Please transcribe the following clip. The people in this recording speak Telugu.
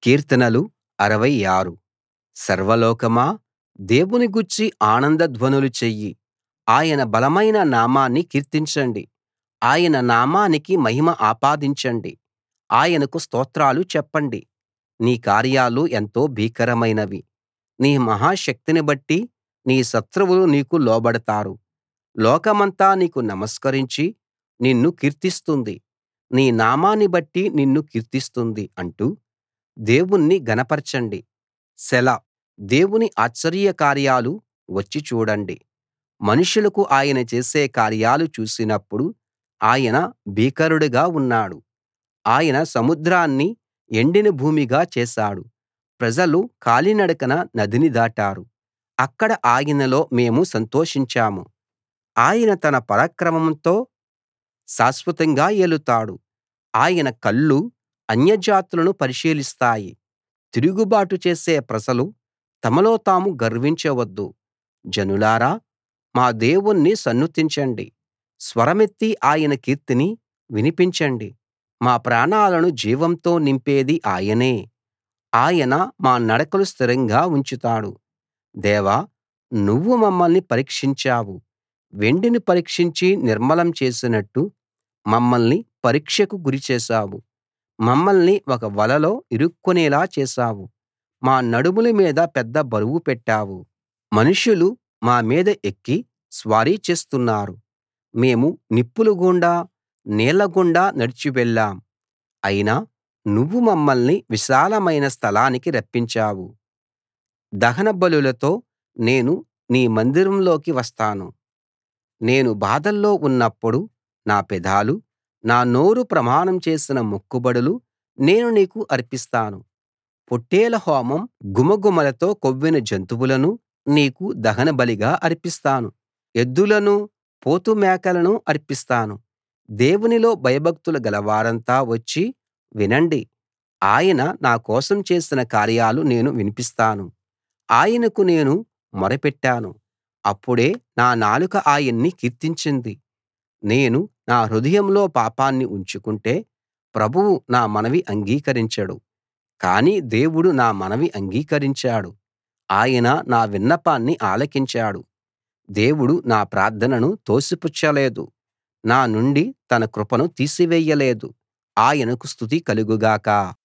కీర్తనలు 66 సర్వలోకమా దేవుని గూర్చి ఆనంద ధ్వనులు చెయ్యి ఆయన బలమైన నామాన్ని కీర్తించండి ఆయన నామానికి మహిమ ఆపాదించండి ఆయనకు స్తోత్రాలు చెప్పండి నీ కార్యాలు ఎంతో భీకరమైనవి నీ మహాశక్తిని బట్టి నీ శత్రువులు నీకు లోబడతారు లోకమంతా నీకు నమస్కరించి నిన్ను కీర్తిస్తుంది నీ నామాన్ని బట్టి నిన్ను కీర్తిస్తుంది అంటూ దేవుణ్ణి ఘనపరచండి సెలా దేవుని ఆశ్చర్యకార్యాలు వచ్చి చూడండి మనుషులకు ఆయన చేసే కార్యాలు చూసినప్పుడు ఆయన భీకరుడుగా ఉన్నాడు ఆయన సముద్రాన్ని ఎండిన భూమిగా చేశాడు ప్రజలు కాలినడకన నదిని దాటారు అక్కడ ఆయనలో మేము సంతోషించాము ఆయన తన పరాక్రమంతో శాశ్వతంగా ఏలుతాడు ఆయన కళ్ళు అన్యజాతులను పరిశీలిస్తాయి తిరుగుబాటు చేసే ప్రజలు తమలో తాము గర్వించవద్దు జనులారా మా దేవుణ్ణి సన్నుతించండి స్వరమెత్తి ఆయన కీర్తిని వినిపించండి మా ప్రాణాలను జీవంతో నింపేది ఆయనే ఆయన మా నడకలు స్థిరంగా ఉంచుతాడు దేవా నువ్వు మమ్మల్ని పరీక్షించావు వెండిని పరీక్షించి నిర్మలం చేసినట్టు మమ్మల్ని పరీక్షకు గురిచేశావు మమ్మల్ని ఒక వలలో ఇరుక్కునేలా చేశావు మా నడుముల మీద పెద్ద బరువు పెట్టావు మనుషులు మా మీద ఎక్కి స్వారీ చేస్తున్నారు మేము నిప్పుల గుండా నీళ్ల గుండా నడిచి వెళ్ళాం అయినా నువ్వు మమ్మల్ని విశాలమైన స్థలానికి రప్పించావు దహన బలులతో నేను నీ మందిరంలోకి వస్తాను నేను బాధల్లో ఉన్నప్పుడు నా పెదాలు నా నోరు ప్రమాణం చేసిన మొక్కుబడులు నేను నీకు అర్పిస్తాను పొట్టేళ్ల హోమం గుమగుమలతో కొవ్విన జంతువులను నీకు దహనబలిగా అర్పిస్తాను ఎద్దులను పోతు మేకలను అర్పిస్తాను దేవునిలో భయభక్తులు గలవారంతా వచ్చి వినండి ఆయన నా కోసం చేసిన కార్యాలు నేను వినిపిస్తాను ఆయనకు నేను మొరపెట్టాను అప్పుడే నా నాలుక ఆయన్ని కీర్తించింది నేను నా హృదయంలో పాపాన్ని ఉంచుకుంటే ప్రభువు నా మనవి అంగీకరించడు కానీ దేవుడు నా మనవి అంగీకరించాడు ఆయన నా విన్నపాన్ని ఆలకించాడు దేవుడు నా ప్రార్థనను తోసిపుచ్చలేదు నా నుండి తన కృపను తీసివేయలేదు ఆయనకు స్తుతి కలుగు గాక